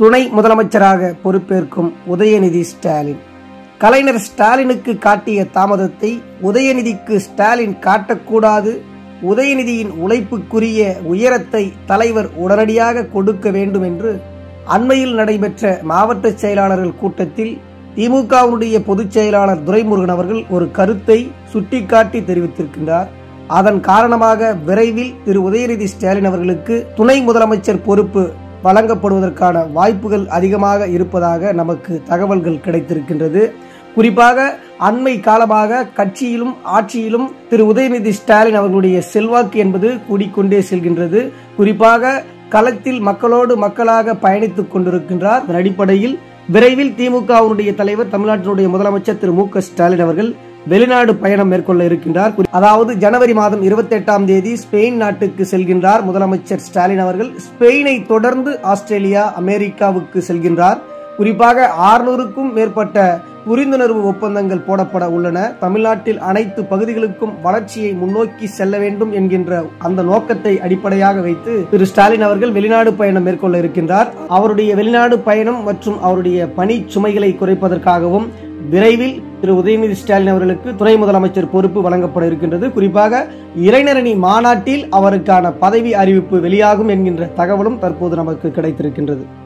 துணை முதலமைச்சராக பொறுப்பேற்கும் உதயநிதி ஸ்டாலின் கலைஞர் ஸ்டாலினுக்கு காட்டிய தாமதத்தை உதயநிதிக்கு ஸ்டாலின் காட்டக்கூடாது உதயநிதியின் உழைப்புக்குரிய உயரத்தை தலைவர் உடனடியாக கொடுக்க வேண்டும் என்று அண்மையில் நடைபெற்ற மாவட்ட செயலாளர்கள் கூட்டத்தில் திமுகவுடைய பொதுச் செயலாளர் துரைமுருகன் அவர்கள் ஒரு கருத்தை சுட்டிக்காட்டி தெரிவித்திருக்கின்றார் அதன் காரணமாக விரைவில் திரு உதயநிதி ஸ்டாலின் அவர்களுக்கு துணை முதலமைச்சர் பொறுப்பு வழங்கப்படுவதற்கான வாய்ப்புகள் அதிகமாக இருப்பதாக நமக்கு தகவல்கள் கிடைத்திருக்கின்றது குறிப்பாக அண்மை காலமாக கட்சியிலும் ஆட்சியிலும் திரு உதயநிதி ஸ்டாலின் அவர்களுடைய செல்வாக்கு என்பது கூடிக்கொண்டே செல்கின்றது குறிப்பாக களத்தில் மக்களோடு மக்களாக பயணித்துக் கொண்டிருக்கின்றார் அதன் அடிப்படையில் விரைவில் திமுகவுடைய தலைவர் தமிழ்நாட்டினுடைய முதலமைச்சர் திரு மு க ஸ்டாலின் அவர்கள் வெளிநாடு பயணம் மேற்கொள்ள இருக்கின்றார் அதாவது ஜனவரி மாதம் இருபத்தி எட்டாம் தேதி ஸ்பெயின் நாட்டுக்கு செல்கின்றார் முதலமைச்சர் ஸ்டாலின் அவர்கள் ஸ்பெயினை தொடர்ந்து ஆஸ்திரேலியா அமெரிக்காவுக்கு செல்கின்றார் குறிப்பாக ஆறுநூறுக்கும் மேற்பட்ட புரிந்துணர்வு ஒப்பந்தங்கள் போடப்பட உள்ளன தமிழ்நாட்டில் அனைத்து பகுதிகளுக்கும் வளர்ச்சியை முன்னோக்கி செல்ல வேண்டும் என்கின்ற அந்த நோக்கத்தை அடிப்படையாக வைத்து திரு ஸ்டாலின் அவர்கள் வெளிநாடு பயணம் மேற்கொள்ள இருக்கின்றார் அவருடைய வெளிநாடு பயணம் மற்றும் அவருடைய பணி சுமைகளை குறைப்பதற்காகவும் விரைவில் திரு உதயநிதி ஸ்டாலின் அவர்களுக்கு துணை முதலமைச்சர் பொறுப்பு வழங்கப்பட இருக்கின்றது குறிப்பாக இளைஞரணி மாநாட்டில் அவருக்கான பதவி அறிவிப்பு வெளியாகும் என்கின்ற தகவலும் தற்போது நமக்கு கிடைத்திருக்கின்றது